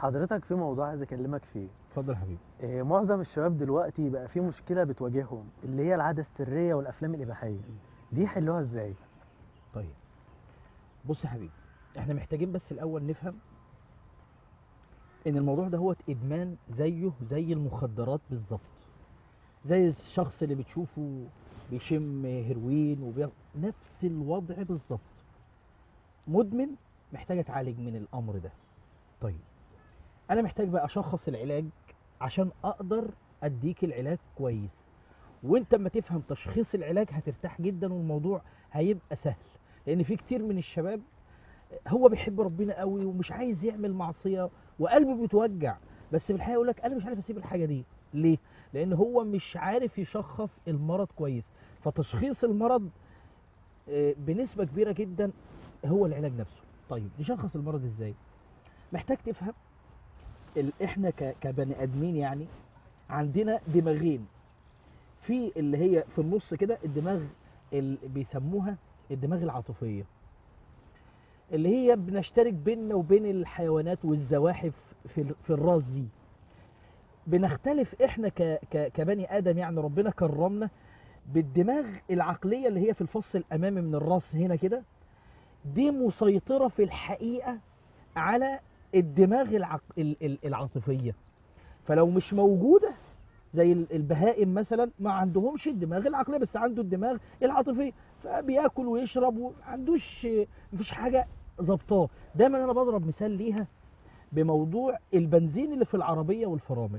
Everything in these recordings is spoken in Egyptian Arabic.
حضرتك في موضوع عايز اكلمك فيه اتفضل يا حبيبي إيه، معظم الشباب دلوقتي بقى في مشكله بتواجههم اللي هي العاده السريه والافلام الاباحيه دي يحلوها ازاي طيب بص يا حبيبي احنا محتاجين بس الاول نفهم ان الموضوع ده هو ادمان زيه زي المخدرات بالظبط زي الشخص اللي بتشوفه بيشم هيروين وبياخد نفس الوضع بالظبط مدمن محتاج اتعالج من الامر ده طيب انا محتاج بقى اشخص العلاج عشان اقدر اديك العلاج كويس وانت اما تفهم تشخيص العلاج هترتاح جدا والموضوع هيبقى سهل لان في كتير من الشباب هو بيحب ربنا قوي ومش عايز يعمل معصيه وقلبه بيتوجع بس في الحقيقه يقول لك انا مش عارف اسيب الحاجه دي ليه لان هو مش عارف يشخص المرض كويس فتشخيص المرض آه، بنسبه كبيره جدا هو العلاج نفسه طيب نشخص المرض ازاي محتاج تفهم ال- احنا ك- كبني ادمين يعني عندنا دماغين في اللي هي في النص كده الدماغ اللي بيسموها الدماغ العاطفيه اللي هي بنشترك بيننا وبين الحيوانات والزواحف في ال- في الراس دي بنختلف احنا ك ك كبني ادم يعني ربنا كرمنا بالدماغ العقليه اللي هي في الفص الامامي من الراس هنا كده دي مسيطره في الحقيقه على الدماغ العق... ال- ال- العاطفيه فلو مش موجوده زي ال- البهائم مثلا ما عندهمش الدماغ العقليه بس عنده الدماغ العاطفيه فبياكل ويشرب وما عندوش مفيش حاجه ظبطاه دايما انا بضرب مثال ليها بموضوع البنزين اللي في العربيه والفرامل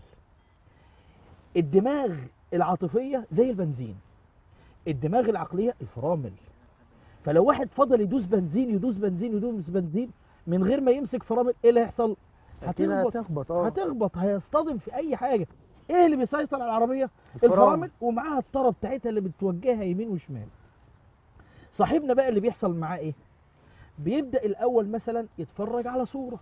الدماغ العاطفيه زي البنزين الدماغ العقليه الفرامل فلو واحد فضل يدوس بنزين يدوس بنزين يدوس بنزين من غير ما يمسك فرامل ايه اللي هيحصل اكيد هتخبط هتخبط اه هتخبط هيصطدم في اي حاجه ايه اللي بيسيطر على العربيه الفرامل. الفرامل ومعاها الطاره بتاعتها اللي بتوجهها يمين وشمال صاحبنا بقى اللي بيحصل معاه ايه بيبدا الاول مثلا يتفرج على صوره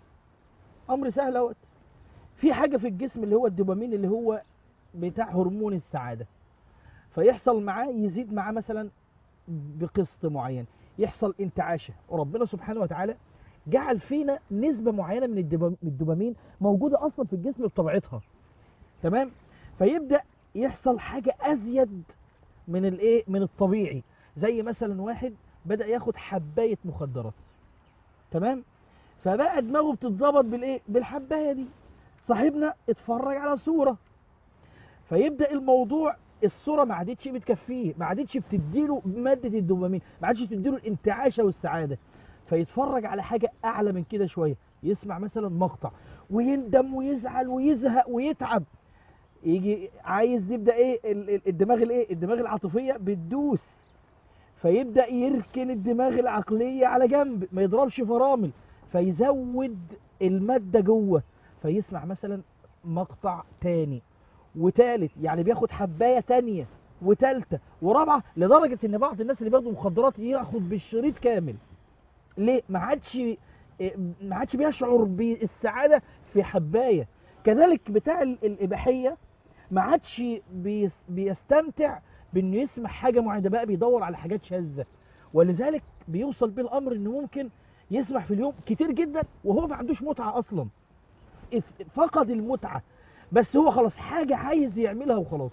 امر سهل اهوت في حاجه في الجسم اللي هو الدوبامين اللي هو بتاع هرمون السعاده فيحصل معاه يزيد معاه مثلا بقسط معين يحصل انتعاشه وربنا سبحانه وتعالى جعل فينا نسبه معينه من الدوبا- من الدوبامين موجوده اصلا في الجسم بطبيعتها تمام فيبدا يحصل حاجه ازيد من الايه من الطبيعي زي مثلا واحد بدا ياخد حبايه مخدرات تمام فبقى دماغه بتتظبط بالايه بالحبايه دي صاحبنا اتفرج على صوره فيبدا الموضوع الصوره ما عادتش بتكفيه ما عادتش بتديله ماده الدوبامين ما عادتش بتديله الانتعاشه والسعاده فيتفرج على حاجه اعلى من كده شويه يسمع مثلا مقطع ويندم ويزعل ويزهق ويتعب يجي عايز يبدا ايه ال- ال- الدماغ الايه الدماغ العاطفيه بتدوس فيبدا يركن الدماغ العقليه على جنب ما يضربش فرامل فيزود الماده جوه فيسمع مثلا مقطع تاني وتالت يعني بياخد حبايه تانية وتالتة ورابعه لدرجه ان بعض الناس اللي بياخدوا مخدرات ياخد بالشريط كامل ليه ما عادش ما عادش بيشعر بالسعاده في حبايه كذلك بتاع ال- الاباحيه ما عادش بيس- بيستمتع بانه يسمع حاجه معينه ده بقى بيدور على حاجات شاذه ولذلك بيوصل بيه الامر انه ممكن يسمع في اليوم كتير جدا وهو ما عندوش متعه اصلا اف- فقد المتعه بس هو خلاص حاجه عايز يعملها وخلاص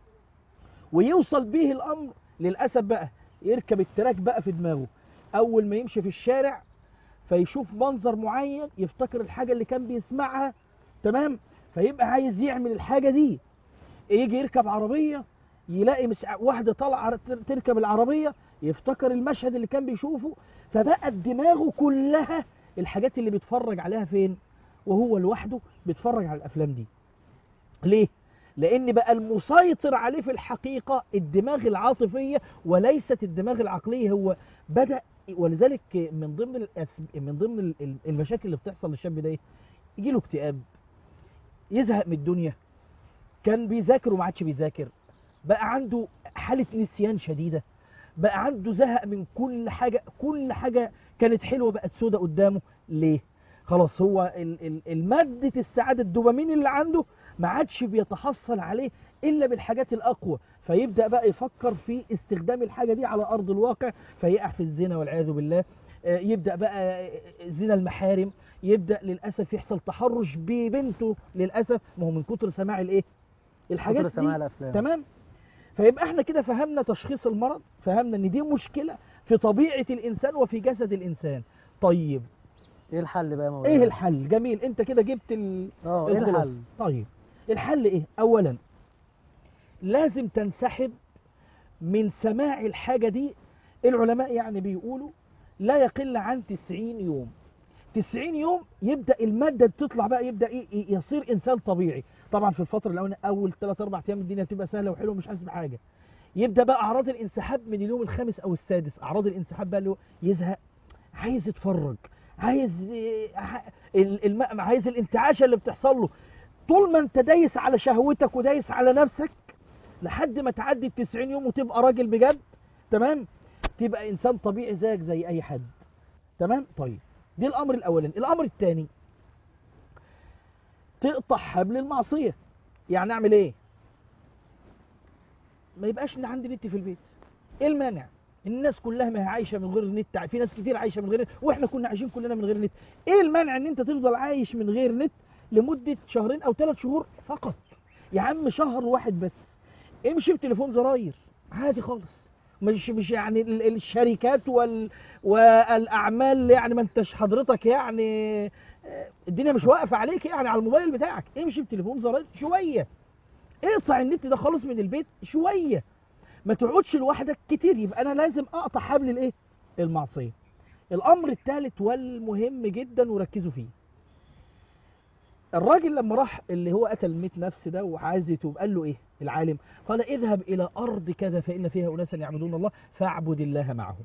ويوصل بيه الامر للاسف بقى يركب التراك بقى في دماغه اول ما يمشي في الشارع فيشوف منظر معين يفتكر الحاجه اللي كان بيسمعها تمام فيبقى عايز يعمل الحاجه دي يجي يركب عربيه يلاقي مش واحده طالعه تر- تركب العربيه يفتكر المشهد اللي كان بيشوفه فبقت دماغه كلها الحاجات اللي بيتفرج عليها فين وهو لوحده بيتفرج على الافلام دي ليه لان بقى المسيطر عليه في الحقيقه الدماغ العاطفيه وليست الدماغ العقليه هو بدا ولذلك من ضمن الأس- من ضمن ال- ال- المشاكل اللي بتحصل للشاب ده ايه يجي له اكتئاب يزهق من الدنيا كان بيذاكر وما عادش بيذاكر بقى عنده حاله نسيان شديده بقى عنده زهق من كل حاجه كل حاجه كانت حلوه بقت سودة قدامه ليه خلاص هو ال- ال- المادة السعادة الدوبامين اللي عنده ما عادش بيتحصل عليه إلا بالحاجات الأقوى فيبدأ بقى يفكر في استخدام الحاجة دي على أرض الواقع فيقع في الزنا والعياذ بالله آه، يبدأ بقى زنا المحارم يبدا للاسف يحصل تحرش ببنته للاسف ما هو من كتر سماع الايه الحاجات كتر سماع دي الافلام تمام فيبقى احنا كده فهمنا تشخيص المرض فهمنا ان دي مشكله في طبيعه الانسان وفي جسد الانسان طيب ايه الحل بقى يا مولانا ايه الحل جميل انت كده جبت ال... اه ايه الخلاصة. الحل طيب الحل ايه اولا لازم تنسحب من سماع الحاجه دي العلماء يعني بيقولوا لا يقل عن 90 يوم 90 يوم يبدا الماده تطلع بقى يبدا ايه إيه؟ يصير انسان طبيعي طبعا في الفتره الاولانيه اول 3 4 ايام الدنيا بتبقى سهله وحلوه ومش حاسس بحاجه يبدا بقى اعراض الانسحاب من اليوم الخامس او السادس اعراض الانسحاب بقى اللي هو يزهق عايز يتفرج عايز إيه، ح- ال- الم... عايز الانتعاشه اللي بتحصل له طول ما انت دايس على شهوتك ودايس على نفسك لحد ما تعدي ال 90 يوم وتبقى راجل بجد تمام تبقى انسان طبيعي زيك زي اي حد تمام طيب دي الامر الاولاني الامر الثاني تقطع حبل المعصيه يعني اعمل ايه ما يبقاش ان عندي نت في البيت ايه المانع الناس كلها ما هي عايشه من غير نت في ناس كتير عايشه من غير نت واحنا كنا عايشين كلنا من غير نت ايه المانع ان انت تفضل عايش من غير نت لمده شهرين او ثلاث شهور فقط يا عم شهر واحد بس امشي بتليفون زراير عادي خالص مش مش يعني ال- ال- الشركات وال والاعمال يعني ما انتش حضرتك يعني آه، الدنيا مش واقفه عليك يعني على الموبايل بتاعك امشي بتليفون زراير شويه اقطع النت ده خالص من البيت شويه ما تقعدش لوحدك كتير يبقى انا لازم اقطع حبل الايه المعصيه الامر الثالث والمهم جدا وركزوا فيه الراجل لما راح اللي هو قتل 100 نفس ده وعايز يتوب قال له ايه العالم قال اذهب الى ارض كذا فان فيها اناسا يعبدون الله فاعبد الله معهم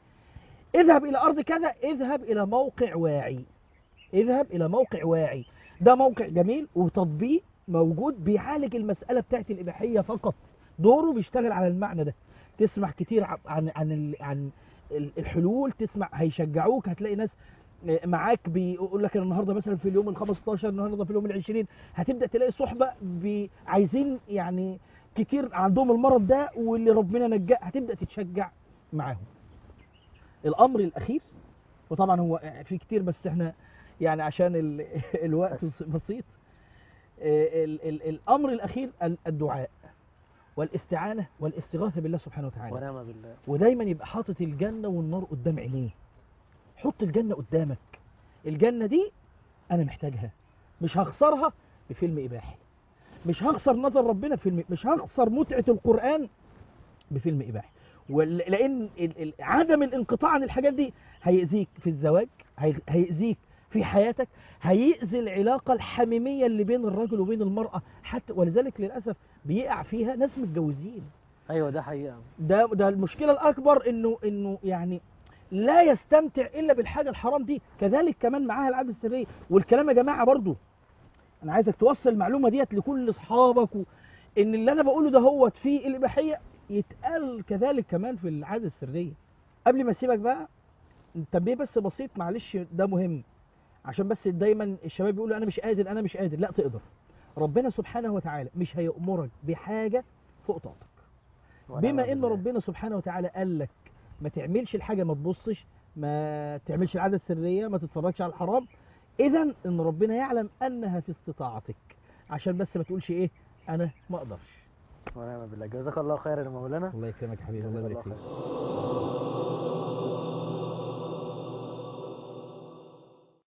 اذهب الى ارض كذا اذهب الى موقع واعي اذهب الى موقع واعي ده موقع جميل وتطبيق موجود بيعالج المساله بتاعت الاباحيه فقط دوره بيشتغل على المعنى ده تسمع كتير ع- عن عن ال- عن ال- الحلول تسمع هيشجعوك هتلاقي ناس معاك بيقول لك أنا النهارده مثلا في اليوم ال 15 النهارده في اليوم ال 20 هتبدا تلاقي صحبه بي- عايزين يعني كتير عندهم المرض ده واللي ربنا نجاه هتبدا تتشجع معاهم. الامر الاخير وطبعا هو في كتير بس احنا يعني عشان ال- الوقت بسيط آه، ال- ال- الامر الاخير ال- الدعاء والاستعانه والاستغاثه بالله سبحانه وتعالى. ونعم بالله ودايما يبقى حاطط الجنة والنار قدام عينيه حط الجنة قدامك الجنة دي أنا محتاجها مش هخسرها بفيلم إباحي مش هخسر نظر ربنا بفيلم مش هخسر متعة القرآن بفيلم إباحي ول- لأن ال- ال- عدم الانقطاع عن الحاجات دي هيأذيك في الزواج هي- هيأذيك في حياتك هيأذي العلاقة الحميمية اللي بين الرجل وبين المرأة حتى ولذلك للأسف بيقع فيها ناس متجوزين ايوه ده حقيقه ده ده المشكله الاكبر انه انه يعني لا يستمتع الا بالحاجه الحرام دي كذلك كمان معاها العاده السريه والكلام يا جماعه برضو انا عايزك توصل المعلومه ديت لكل اصحابك و... ان اللي انا بقوله ده هو في الاباحيه يتقال كذلك كمان في العاده السريه قبل ما اسيبك بقى تنبيه بس بسيط معلش ده مهم عشان بس دايما الشباب بيقولوا انا مش قادر انا مش قادر لا تقدر ربنا سبحانه وتعالى مش هيأمرك بحاجه فوق طاقتك ونعم بما ان بالله. ربنا سبحانه وتعالى قال لك ما تعملش الحاجه ما تبصش ما تعملش العاده السريه ما تتفرجش على الحرام اذا ان ربنا يعلم انها في استطاعتك عشان بس ما تقولش ايه انا ما اقدرش ونعم بالله جزاك الله خيرا يا مولانا الله يكرمك يا حبيبي جزاك الله خير